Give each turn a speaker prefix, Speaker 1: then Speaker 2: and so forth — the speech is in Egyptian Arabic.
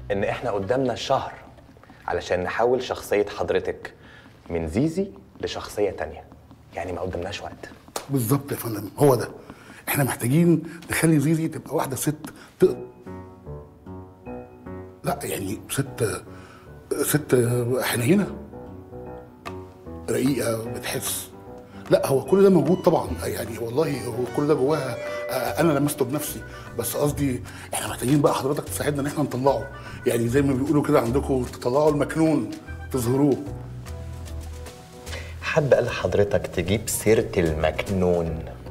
Speaker 1: ان احنا قدامنا شهر علشان نحول شخصيه حضرتك من زيزي لشخصيه تانية يعني ما قدامناش وقت
Speaker 2: بالظبط يا فندم هو ده احنا محتاجين نخلي زيزي تبقى واحده ست تقدر لا يعني ست ست حنينه رقيقه بتحس لا هو كل ده موجود طبعا يعني والله هو كل ده جواها آه، انا لمسته بنفسي بس قصدي احنا محتاجين بقى حضرتك تساعدنا ان احنا نطلعه يعني زي ما بيقولوا كده عندكم تطلعوا المكنون تظهروه
Speaker 1: حد قال لحضرتك تجيب سيره المكنون